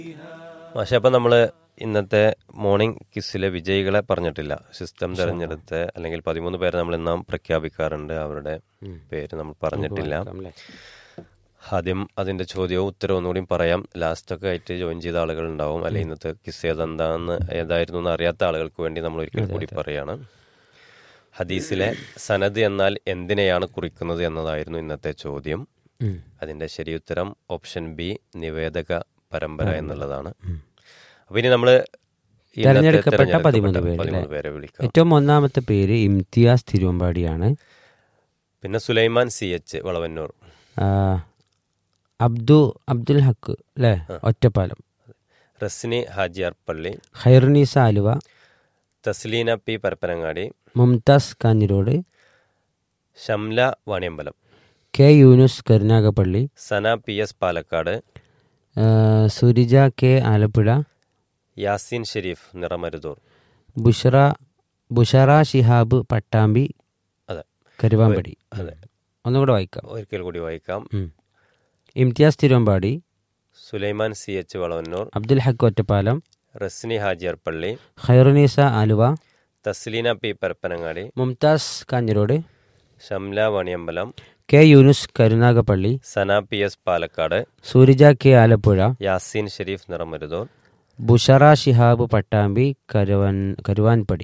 പക്ഷെ അപ്പം നമ്മൾ ഇന്നത്തെ മോർണിംഗ് കിസ്സിലെ വിജയികളെ പറഞ്ഞിട്ടില്ല സിസ്റ്റം തിരഞ്ഞെടുത്ത് അല്ലെങ്കിൽ പതിമൂന്ന് പേരെ നമ്മൾ ഇന്നാം പ്രഖ്യാപിക്കാറുണ്ട് അവരുടെ പേര് നമ്മൾ പറഞ്ഞിട്ടില്ല അല്ലേ? ആദ്യം അതിന്റെ ചോദ്യവും ഉത്തരവും ഒന്നുകൂടി പറയാം ലാസ്റ്റ് ഒക്കെ ആയിട്ട് ജോയിൻ ചെയ്ത ആളുകൾ ഉണ്ടാവും അല്ലെങ്കിൽ ഇന്നത്തെ കിസ് ഏതെന്താന്ന് ഏതായിരുന്നു എന്ന് അറിയാത്ത ആളുകൾക്ക് വേണ്ടി നമ്മൾ ഒരിക്കൽ കൂടി പറയാണ് ഹദീസിലെ സനദ് എന്നാൽ എന്തിനെയാണ് കുറിക്കുന്നത് എന്നതായിരുന്നു ഇന്നത്തെ ചോദ്യം ഉം. അതിന്റെ ശരിയുത്തരം ഓപ്ഷൻ ബി നിവേദക പരമ്പര എന്നുള്ളതാണ് അപ്പൊ ഇനി നമ്മള് ഇന്നത്തെ തെരഞ്ഞെടുക്കപ്പെട്ട തെരഞ്ഞെടുക്കപ്പെട്ട പതിമൂന്ന് പേര് പതിമൂന്ന് അല്ലേ? പേരെ വിളിക്കാം ഏറ്റവും ഒന്നാമത്തെ പേര് ഇംതിയാസ് തിരുവമ്പാടിയാണ് പിന്നെ സുലൈമാൻ സി എച്ച് വളവന്നൂർ ആ, അബ്ദു അബ്ദുൽ ഹക്ക് അല്ലേ Ottapalam Rasni Hajiyar Palli Hairunisa Aluva Thasleena P Parappanangadi Mumtaz Kanhirode Shamla Vaniyambalam K Yunus Karunagappally Sana P S Palakkad ആ, സുരിജ കെ ആലപ്പുഴ യാസീൻ ഷെരീഫ് നിറമരുതൂർ ബുഷറ ബുഷറ ഷിഹാബ് പട്ടാമ്പി അതെ കരുവാമ്പടി അതെ ഒന്നുകൂടെ വായിക്കാം ഒരിക്കൽ കൂടി വായിക്കാം ഉം. Imtiyaz Thiruvambady Sulaiman C H Valavannur Abdul Haq Ottapalam Rasni Hajiyar Palli Khairunisa Aluva Thasleena P Parappanangadi Mumtaz Kanhirode Shamla Vaniyambalam K Yunus Karunagappally Sana P S Palakkad Surija K Alappuzha Yaseen Sherif Niramaruthur Bushra Shihab Pattambi Karuvan Karuvanpadi